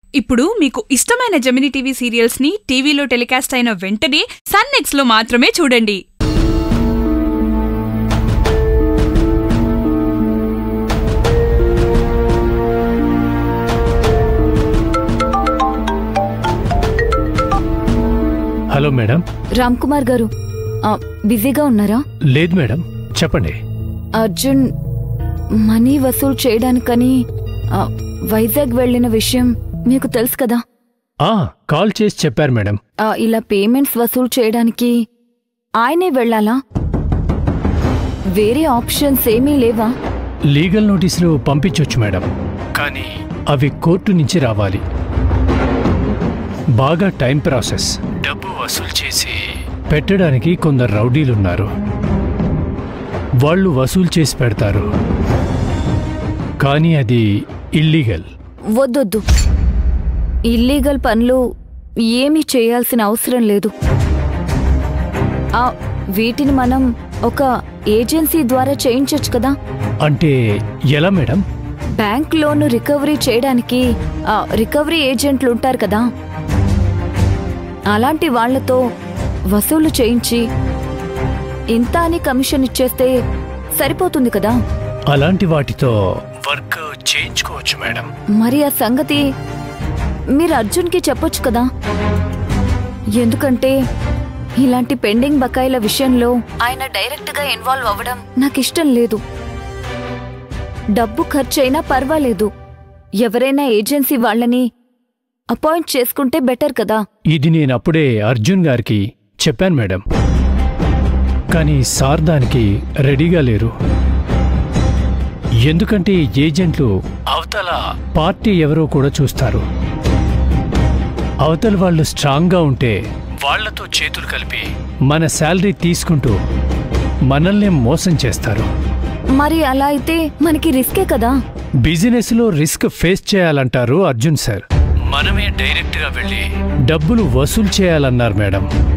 ఇప్పుడు మీకు ఇష్టమైన జమినీ టీవీ సీరియల్స్ ని టీవీలో టెలికాస్ట్ అయిన వెంటనే సన్ నెక్స్ట్ లో మాత్రమే చూడండి హలో మేడం రామ్ కుమార్ గారు ఆ, బిజీగా ఉన్నారా లేదు మేడం చెప్పండి అర్జున్ మనీ వసూలు చేయడానికని ఆ, వైజాగ్ వెళ్ళిన విషయం మీకు తెలుసు కదా ఆ కాల్ చేసి చెప్పారు మేడం ఆ, ఇలా పేమెంట్స్ వసూలు చేయడానికి ఆయనే వెళ్ళాలా వేరే ఆప్షన్స్ ఏమీ లేవా లీగల్ నోటీసులు పంపించొచ్చు మేడం కానీ అవి కోర్టు నుంచి రావాలి బాగా టైం ప్రాసెస్ డబ్బు వసూలు చేసి పెట్టడానికి కొందరు రౌడీలున్నారు వాళ్ళు వసూలు చేసి పెడతారు కానీ అది ఇల్లీగల్ వద్దొద్దు ఇల్లీగల్ పనులు ఏమీ చేయాల్సిన అవసరం లేదు ఆ, వీటిని మనం ఒక ఏజెన్సీ ద్వారా చేయించొచ్చు కదా అంటే ఎలా మేడం బ్యాంక్ లోన్ రికవరీ చేయడానికి ఆ, రికవరీ ఏజెంట్లు ఉంటారు కదా అలాంటి వాళ్లతో వసూలు చేయించి ఇంత అని కమిషన్ ఇచ్చేస్తే సరిపోతుంది కదా అలాంటి వాటితో వర్క్ చేయించుకోవచ్చు మేడం మరి ఆ సంగతి మీరు అర్జున్కి చెప్పొచ్చు కదా ఎందుకంటే ఇలాంటి పెండింగ్ బకాయిల విషయంలో ఆయన డైరెక్ట్గా ఇన్వాల్వ్ అవ్వడం నాకు ఇష్టం లేదు డబ్బు ఖర్చయినా పర్వాలేదు ఎవరైనా ఏజెన్సీ వాళ్ళని అపాయింట్ చేసుకుంటే బెటర్ కదా ఇది నేను అప్పుడే అర్జున్ గారికి చెప్పాను మేడం కానీ సార్ దానికి రెడీగా లేరు ఎందుకంటే ఈ ఏజెంట్లు అవతల పార్టీ ఎవరో కూడా చూస్తారు అవతల వాళ్ళు స్ట్రాంగ్గా ఉంటే వాళ్లతో చేతులు కలిపి మన శాలరీ తీసుకుంటూ మనల్ని మోసం చేస్తారు మరి అలా అయితే మనకి రిస్కే కదా బిజినెస్లో రిస్క్ ఫేస్ చేయాలంటారు అర్జున్ సార్ మనమే డైరెక్ట్గా వెళ్ళి డబ్బులు వసూలు చేయాలన్నారు మేడం